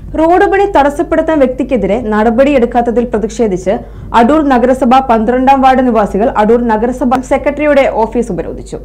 road പണി തടസ്സപ്പെടുത്തുന്ന വ്യക്തിക്കെതിരെ നടപടിയെടുക്കാത്തതിൽ പ്രതിഷേധിച്ച് അടൂർ നഗരസഭ പന്ത്രണ്ടാം വാർഡ് നിവാസികൾ അടൂർ നഗരസഭ സെക്രട്ടറിയുടെ ഓഫീസ് ഉപരോധിച്ചു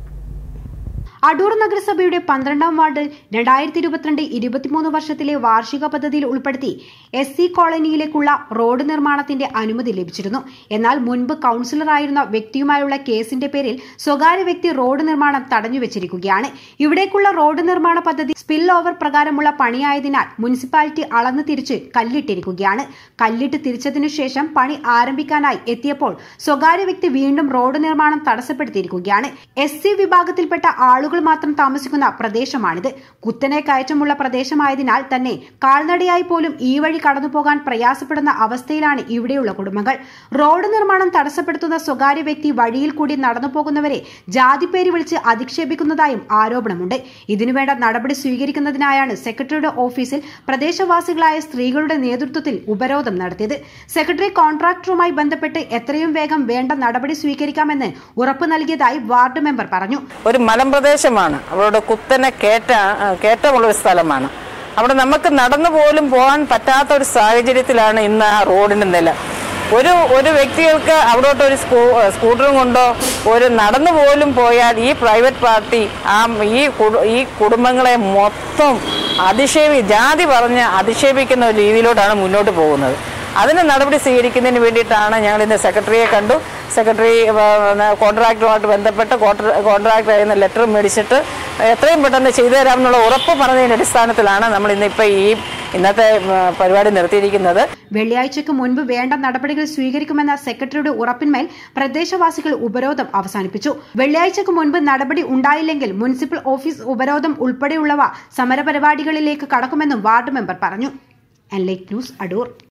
അടൂർ നഗരസഭയുടെ പന്ത്രണ്ടാം വാർഡിൽ രണ്ടായിരത്തി ഇരുപത്തിരണ്ട് ഇരുപത്തിമൂന്ന് വർഷത്തിലെ വാർഷിക പദ്ധതിയിൽ ഉൾപ്പെടുത്തി എസ് സി കോളനിയിലേക്കുള്ള റോഡ് നിർമ്മാണത്തിന്റെ അനുമതി ലഭിച്ചിരുന്നു എന്നാൽ മുൻപ് കൌൺസിലറായിരുന്ന വ്യക്തിയുമായുള്ള കേസിന്റെ പേരിൽ സ്വകാര്യ വ്യക്തി റോഡ് നിർമ്മാണം തടഞ്ഞുവച്ചിരിക്കുകയാണ് ഇവിടേക്കുള്ള റോഡ് നിർമ്മാണ പദ്ധതി സ്പിൽ ഓവർ പ്രകാരമുള്ള പണിയായതിനാൽ മുനിസിപ്പാലിറ്റി അളന്നു തിരിച്ച് കല്ലിട്ടിരിക്കുകയാണ് കല്ലിട്ട് തിരിച്ചതിനു ശേഷം പണി ആരംഭിക്കാനായി എത്തിയപ്പോൾ സ്വകാര്യ വ്യക്തി വീണ്ടും റോഡ് നിർമ്മാണം തടസ്സപ്പെടുത്തിയിരിക്കുകയാണ് എസ് സി വിഭാഗത്തിൽപ്പെട്ട ആളുകൾ മാത്രം താമസിക്കുന്ന പ്രദേശമാണിത് കുത്തനെ കയറ്റമുള്ള പ്രദേശമായതിനാൽ തന്നെ കാൽനടയായി പോലും ഈ വഴി കടന്നുപോകാൻ പ്രയാസപ്പെടുന്ന അവസ്ഥയിലാണ് ഇവിടെയുള്ള കുടുംബങ്ങൾ റോഡ് നിർമ്മാണം തടസ്സപ്പെടുത്തുന്ന സ്വകാര്യ വ്യക്തി വഴിയിൽ കൂടി നടന്നു പോകുന്നവരെ ജാതിപ്പേര് വിളിച്ച് അധിക്ഷേപിക്കുന്നതായും ആരോപണമുണ്ട് ഇതിനുവേണ്ട നടപടി സ്വീകരിക്കുന്നതിനായാണ് സെക്രട്ടറിയുടെ ഓഫീസിൽ പ്രദേശവാസികളായ സ്ത്രീകളുടെ നേതൃത്വത്തിൽ ഉപരോധം നടത്തിയത് സെക്രട്ടറി കോൺട്രാക്ടറുമായി ബന്ധപ്പെട്ട് എത്രയും വേഗം വേണ്ട നടപടി സ്വീകരിക്കാമെന്ന് ഉറപ്പ് നൽകിയതായി വാർഡ് മെമ്പർ പറഞ്ഞു ഒരു മലമ്പ്രദേശമാണ് അവിടെ കുത്തനെ കേറ്റ കയറ്റമുള്ള ഒരു സ്ഥലമാണ് അവിടെ നമുക്ക് നടന്നു പോലും പോകാൻ പറ്റാത്ത ഒരു സാഹചര്യത്തിലാണ് ഇന്ന് ആ റോഡിന്റെ നില ഒരു ഒരു വ്യക്തികൾക്ക് അവിടോട്ട് ഒരു സ്കൂ സ്കൂട്ടറും കൊണ്ടോ ഒരു നടന്നു പോലും പോയാൽ ഈ പ്രൈവറ്റ് പാർട്ടി ആ ഈ കുടു- ഈ കുടുംബങ്ങളെ മൊത്തം അധിക്ഷേപി ജാതി പറഞ്ഞ് അധിക്ഷേപിക്കുന്ന ഒരു രീതിയിലോട്ടാണ് മുന്നോട്ട് പോകുന്നത് അതിന് നടപടി സ്വീകരിക്കുന്നതിന് വേണ്ടിയിട്ടാണ് ഞങ്ങൾ ഇന്ന് സെക്രട്ടറിയെ കണ്ടു സെക്രട്ടറി കോൺട്രാക്ടറുമായിട്ട് ബന്ധപ്പെട്ട് കോൺട്രാക്ടർ ചെയ്യുന്ന ലെറ്റർ മേടിച്ചിട്ട് എത്രയും പെട്ടെന്ന് ചെയ്തു തരാമെന്നുള്ള ഉറപ്പ് പറഞ്ഞതിൻ്റെ അടിസ്ഥാനത്തിലാണ് നമ്മൾ ഇന്നിപ്പോൾ ഈ ഇന്നത്തെ ഉം, പരിപാടി നിർത്തിയിരിക്കുന്നത് വെള്ളിയാഴ്ചയ്ക്ക് മുൻപ് വേണ്ട നടപടികൾ സ്വീകരിക്കുമെന്ന സെക്രട്ടറിയുടെ ഉറപ്പിന്മേൽ പ്രദേശവാസികൾ ഉപരോധം അവസാനിപ്പിച്ചു വെള്ളിയാഴ്ചയ്ക്ക് മുൻപ് നടപടി ഉണ്ടായില്ലെങ്കിൽ മുനിസിപ്പൽ ഓഫീസ് ഉപരോധം ഉൾപ്പെടെയുള്ളവ സമരപരിപാടികളിലേക്ക് കടക്കുമെന്നും വാർഡ് മെമ്പർ പറഞ്ഞു എൻ ലൈറ്റ് ന്യൂസ് അടൂർ